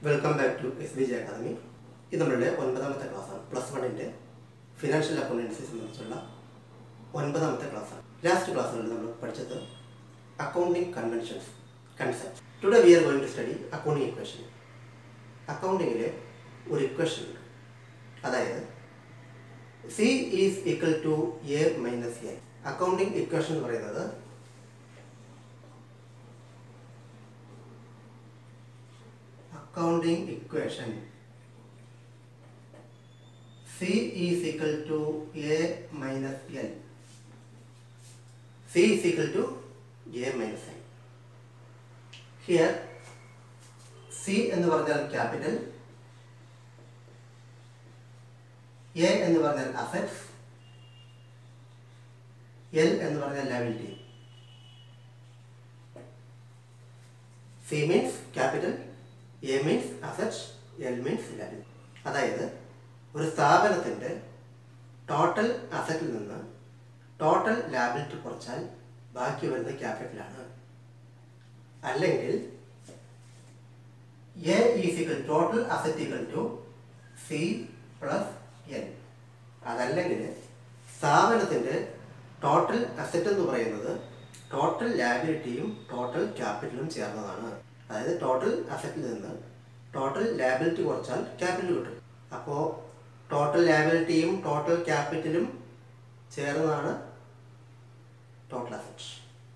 Welcome back to S B G academy ഇത് നമ്മളുടെ ഒൻപതാമത്തെ ക്ലാസ്സാണ് പ്ലസ് വണ്ണിൻ്റെ ഫിനാൻഷ്യൽ അക്കൗണ്ടൻസി സംബന്ധിച്ചുള്ള ഒൻപതാമത്തെ ക്ലാസ്സാണ് ലാസ്റ്റ് ക്ലാസ്സുകളിൽ നമ്മൾ പഠിച്ചത് accounting conventions concept today we are going to study accounting equation അക്കൗണ്ടിങ്ങിൽ ഒരു ഇക്വേഷൻ ഉണ്ട് അതായത് C is equal to A minus A accounting equation എന്ന് പറയുന്നത് accounting equation C is equal to A minus L. C is equal to A minus L. Here C എന്ന് പറഞ്ഞാൽ capital A എന്ന് പറഞ്ഞാൽ അസറ്റ്സ് എൽ എന്ന് പറഞ്ഞാൽ liability C means capital A means asset L means liability അതായത് ഒരു സ്ഥാപനത്തിൻ്റെ total അസറ്റിൽ നിന്ന് ടോട്ടൽ ലാബിലിറ്റി കുറച്ചാൽ ബാക്കി വരുന്ന ക്യാപിറ്റലാണ് അല്ലെങ്കിൽ A is equal total asset equal to C plus L അതല്ലെങ്കിൽ സ്ഥാപനത്തിൻ്റെ ടോട്ടൽ അസറ്റ് എന്ന് പറയുന്നത് ടോട്ടൽ ലാബിലിറ്റിയും ടോട്ടൽ ക്യാപിറ്റലും ചേർന്നതാണ് അതായത് ടോട്ടൽ അസറ്റിൽ നിന്ന് ടോട്ടൽ ലാബിലിറ്റി കുറച്ചാൽ ക്യാപിറ്റൽ കിട്ടും അപ്പോൾ ടോട്ടൽ ലാബിലിറ്റിയും ടോട്ടൽ ക്യാപിറ്റലും ചേർന്നതാണ് total asset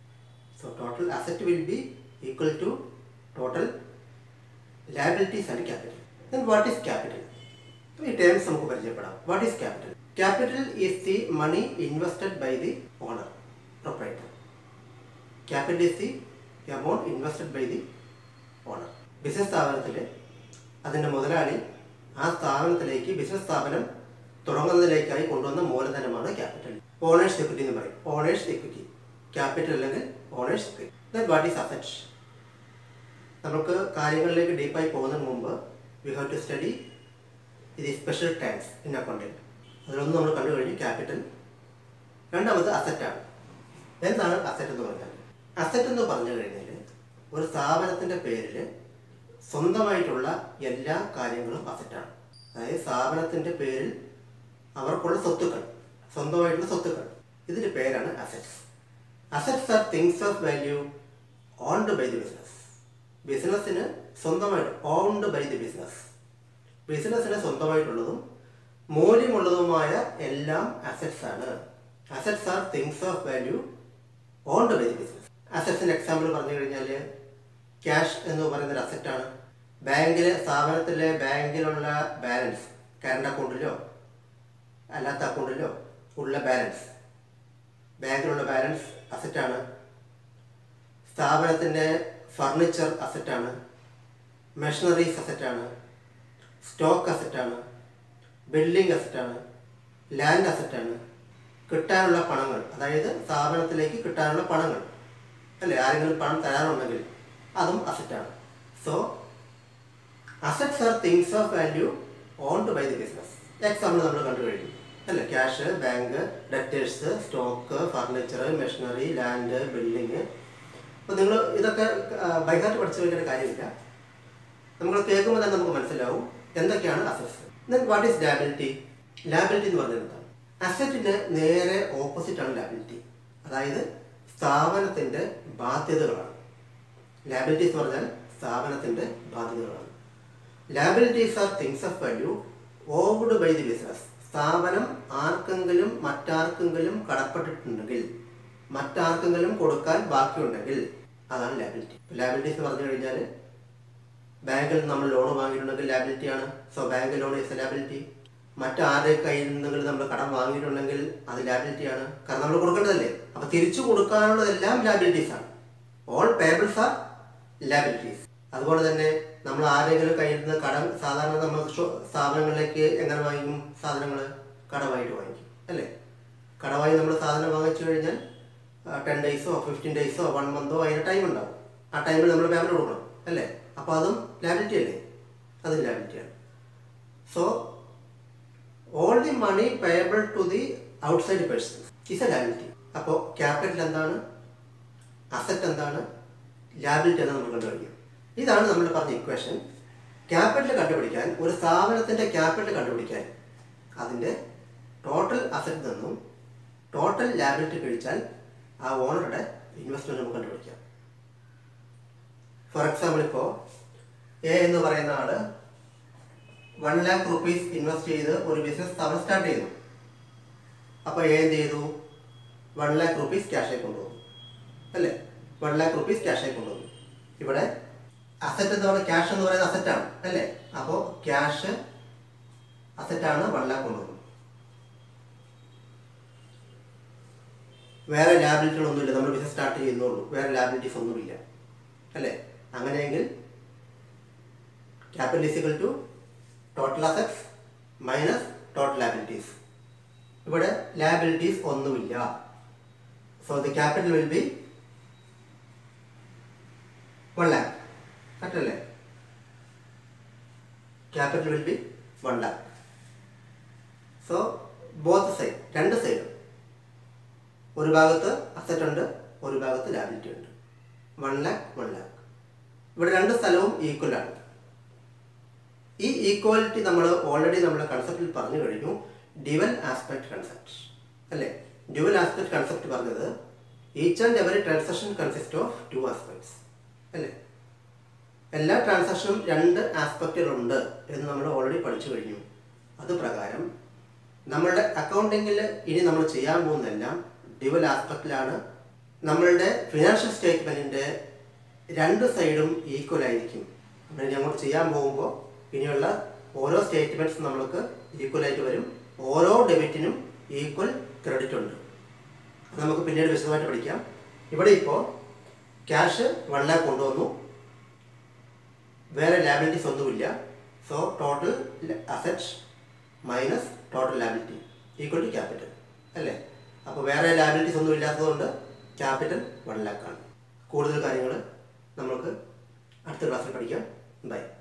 so total asset will be equal to total liabilities and capital then what is capital ഈ ടേംസ് നമുക്ക് പരിചയപ്പെടാം what is capital capital is the money invested by the owner proprietor capital is the amount invested by the owner business സ്ഥാപനത്തിൽ അതിൻ്റെ മുതലാളി ആ സ്ഥാപനത്തിലേക്ക് business സ്ഥാപനം തുടങ്ങുന്നതിലേക്കായി കൊണ്ടുവന്ന മൂലധനമാണ് ക്യാപിറ്റൽ ഓണേഴ്സ് എക്വിറ്റി എന്ന് പറയും ഓണേഴ്സ് എക്വിറ്റി ക്യാപിറ്റൽ അല്ലെങ്കിൽ owner's equity then what is asset നമുക്ക് കാര്യങ്ങളിലേക്ക് ഡീപ്പായി പോകുന്നതിന് മുമ്പ് വി ഹാവ് ടു സ്റ്റഡി ഇത് സ്പെഷ്യൽ ടാക്സ് ഇൻ അക്കൗണ്ടിങ് അതിലൊന്ന് നമ്മൾ കണ്ടു കഴിഞ്ഞു ക്യാപിറ്റൽ രണ്ടാമത് അസറ്റാണ് എന്താണ് അസറ്റ് എന്ന് പറഞ്ഞാൽ അസറ്റ് എന്ന് പറഞ്ഞു കഴിഞ്ഞാൽ ഒരു സ്ഥാപനത്തിൻ്റെ പേരിൽ സ്വന്തമായിട്ടുള്ള എല്ലാ കാര്യങ്ങളും അസറ്റാണ് അതായത് സ്ഥാപനത്തിൻ്റെ പേരിൽ അവർക്കുള്ള സ്വത്തുക്കൾ സ്വന്തമായിട്ടുള്ള സ്വത്തുക്കൾ ഇതിൻ്റെ പേരാണ് assets assets are things of value owned by the business ബിസിനസ്സിന് സ്വന്തമായിട്ട് ഓൺഡ് ബൈ ദി ബിസിനസ് ബിസിനസ്സിന് സ്വന്തമായിട്ടുള്ളതും മൂല്യമുള്ളതുമായ എല്ലാം അസറ്റ്സ് ആണ് assets are things of value owned by the business അസറ്റ്സിന് എക്സാമ്പിൾ പറഞ്ഞു കഴിഞ്ഞാൽ ക്യാഷ് എന്ന് പറയുന്ന ഒരു അസറ്റാണ് ബാങ്കിലെ സ്ഥാപനത്തിലെ ബാങ്കിലുള്ള ബാലൻസ് കറണ്ട് അക്കൗണ്ടിലോ അല്ലാത്ത അക്കൗണ്ടിലോ ഉള്ള ബാലൻസ് ബാങ്കിലുള്ള ബാലൻസ് അസറ്റാണ് സ്ഥാപനത്തിൻ്റെ ഫർണിച്ചർ അസറ്റാണ് മെഷീനറീസ് അസറ്റാണ് സ്റ്റോക്ക് അസറ്റാണ് ബിൽഡിംഗ് അസറ്റാണ് ലാൻഡ് അസറ്റാണ് കിട്ടാനുള്ള പണങ്ങൾ അതായത് സ്ഥാപനത്തിലേക്ക് കിട്ടാനുള്ള പണങ്ങൾ അല്ലേ ആരെങ്കിലും പണം തരാനുണ്ടെങ്കിൽ അതും അസറ്റാണ് so assets are things of value owned by the business example നമ്മൾ കണ്ടു കഴിഞ്ഞു അല്ലേ cash bank debtors stock furniture machinery land building അപ്പോൾ നിങ്ങൾ ഇതൊക്കെ ബൈഹാർട്ട് പഠിച്ചു വയ്ക്കേണ്ട കാര്യമില്ല നമ്മൾ കേൾക്കുമ്പോൾ തന്നെ നമുക്ക് മനസ്സിലാവും എന്തൊക്കെയാണ് assets then what is liability liability എന്ന് പറഞ്ഞാൽ എന്താണ് അസറ്റിന് നേരെ ഓപ്പോസിറ്റ് ആണ് ലാബിലിറ്റി അതായത് സ്ഥാപനത്തിൻ്റെ ബാധ്യതകളാണ് ലാബിലിറ്റീസ് എന്ന് പറഞ്ഞാൽ സ്ഥാപനത്തിൻ്റെ ബാധ്യതകളാണ് liabilities are things of value owed by the business സ്ഥാപനം ആർക്കെങ്കിലും മറ്റാർക്കെങ്കിലും കടപ്പെട്ടിട്ടുണ്ടെങ്കിൽ മറ്റാർക്കെങ്കിലും കൊടുക്കാൻ ബാക്കിയുണ്ടെങ്കിൽ അതാണ് ലാബിലിറ്റി ലാബിലിറ്റീസ് എന്ന് പറഞ്ഞു കഴിഞ്ഞാൽ ബാങ്കിൽ നമ്മൾ ലോൺ വാങ്ങിയിട്ടുണ്ടെങ്കിൽ ലാബിലിറ്റിയാണ് so bank loan is a liability മറ്റാരുടെ കയ്യിൽ നിന്നെങ്കിലും നമ്മൾ കടം വാങ്ങിയിട്ടുണ്ടെങ്കിൽ അത് ലാബിലിറ്റിയാണ് കാരണം നമ്മൾ കൊടുക്കേണ്ടതല്ലേ അപ്പോൾ തിരിച്ചു കൊടുക്കാനുള്ളതെല്ലാം ലാബിലിറ്റീസ് ആണ് ഓൾ പേബിൾസ് ആർ ലാബിലിറ്റീസ് അതുപോലെ തന്നെ നമ്മൾ ആരെങ്കിലും കയ്യിൽ നിന്ന് കടം സാധാരണ നമ്മൾ സ്ഥാപനങ്ങളിലേക്ക് എങ്ങനെ വാങ്ങിക്കും സാധനങ്ങൾ കടമായിട്ട് വാങ്ങിക്കും അല്ലേ കടമായി നമ്മൾ സാധനം വാങ്ങിച്ചു കഴിഞ്ഞാൽ ടെൻ ഡേയ്സോ ഫിഫ്റ്റീൻ ഡേയ്സോ വൺ മന്തോ അതിന് ടൈം ഉണ്ടാവും ആ ടൈമിൽ നമ്മൾ പേയ്മെൻറ്റ് കൊടുക്കണം അല്ലേ അപ്പോൾ അതും ലാബിലിറ്റി അല്ലേ അതും ലാബിലിറ്റിയാണ് so all the money payable to the outside person is a liability അപ്പോൾ ക്യാപിറ്റൽ എന്താണ് അസറ്റ് എന്താണ് ലാബിലിറ്റി എന്ന് നമ്മൾ കണ്ടു കഴിഞ്ഞു ഇതാണ് നമ്മൾ പറഞ്ഞ ഇക്വേഷൻ ക്യാപിറ്റൽ കണ്ടുപിടിക്കാൻ ഒരു സ്ഥാപനത്തിൻ്റെ ക്യാപിറ്റൽ കണ്ടുപിടിക്കാൻ അതിൻ്റെ ടോട്ടൽ അസറ്റ് നിന്നും ടോട്ടൽ ലാബിലിറ്റി കഴിച്ചാൽ ആ ഓണറുടെ ഇൻവെസ്റ്റ്മെൻറ്റ് നമുക്ക് കണ്ടുപിടിക്കാം ഫോർ എക്സാമ്പിൾ ഇപ്പോൾ എ എന്ന് പറയുന്ന ആള് വൺ ലാക്ക് റുപ്പീസ് ഇൻവെസ്റ്റ് ചെയ്ത് ഒരു ബിസിനസ് സ്ഥാപനം സ്റ്റാർട്ട് ചെയ്തു അപ്പോൾ എ എന്ത് ചെയ്തു വൺ ലാക്ക് റുപ്പീസ് ക്യാഷായി കൊണ്ടുവന്നു അല്ലേ വൺ ലാക്ക് റുപ്പീസ് ക്യാഷായി കൊണ്ടുവന്നു ഇവിടെ അസറ്റ് എന്ന് പറയുന്നത് ക്യാഷ് എന്ന് പറയുന്നത് അസറ്റാണ് അല്ലേ അപ്പോൾ ക്യാഷ് അസറ്റാണ് വൺ ലാക്ക് കൊണ്ടുവന്നത് വേറെ ലാബിലിറ്റികളൊന്നുമില്ല നമ്മൾ ബിസിനസ് സ്റ്റാർട്ട് ചെയ്യുന്നുള്ളൂ വേറെ ലാബിലിറ്റീസ് ഒന്നുമില്ല അല്ലേ അങ്ങനെയെങ്കിൽ capital is equal to total assets minus total liabilities ഇവിടെ ലാബിലിറ്റീസ് ഒന്നുമില്ല so the capital will be one lakh കറക്റ്റല്ലേ capital will be one lakh so both side രണ്ട് സൈഡും ഒരു ഭാഗത്ത് അസറ്റ് ഉണ്ട് ഒരു ഭാഗത്ത് ലാബിലിറ്റി ഉണ്ട് വൺ ലാക്ക് വൺ ലാക്ക് ഇവിടെ രണ്ട് സ്ഥലവും ഈക്വൽ ആണ് ഈ ഈക്വാലിറ്റി നമ്മൾ ഓൾറെഡി നമ്മുടെ കൺസെപ്റ്റിൽ പറഞ്ഞു കഴിഞ്ഞു ഡ്യുവൽ ആസ്പെക്ട് കൺസെപ്റ്റ് അല്ലേ ഡ്യുവൽ ആസ്പെക്ട് കൺസെപ്റ്റ് പറഞ്ഞത് each and every transaction consist of two aspects അല്ലേ എല്ലാ ട്രാൻസാക്ഷനും രണ്ട് ആസ്പെക്റ്റുകളുണ്ട് എന്ന് നമ്മൾ ഓൾറെഡി പഠിച്ചു കഴിഞ്ഞു അത് പ്രകാരം നമ്മളുടെ അക്കൗണ്ടിങ്ങിൽ ഇനി നമ്മൾ ചെയ്യാൻ പോകുന്നതെല്ലാം ഡ്യുവൽ ആസ്പെക്റ്റിലാണ് നമ്മളുടെ ഫിനാൻഷ്യൽ സ്റ്റേറ്റ്മെൻറ്റിൻ്റെ രണ്ട് സൈഡും ഈക്വൽ ആയിരിക്കും നമ്മൾ ഇനി അങ്ങോട്ട് ചെയ്യാൻ പോകുമ്പോൾ ഇനിയുള്ള ഓരോ സ്റ്റേറ്റ്മെൻറ്റ്സ് നമ്മൾക്ക് ഈക്വൽ ആയിട്ട് വരും ഓരോ ഡെബിറ്റിനും ഈക്വൽ ക്രെഡിറ്റ് ഉണ്ട് അത് നമുക്ക് പിന്നീട് വിശദമായിട്ട് പഠിക്കാം ഇവിടെ ഇപ്പോൾ ക്യാഷ് വൺ ലാക്ക് കൊണ്ടുവന്നു വേറെ ലാബിലിറ്റീസ് ഒന്നുമില്ല so total asset minus total liability equal to capital അല്ലേ അപ്പോൾ വേറെ ലാബിലിറ്റീസ് ഒന്നും ഇല്ലാത്തതുകൊണ്ട് ക്യാപിറ്റൽ വൺ ലാക്കാണ് കൂടുതൽ കാര്യങ്ങൾ നമുക്ക് അടുത്ത ക്ലാസ്സിൽ പഠിക്കാം ബൈ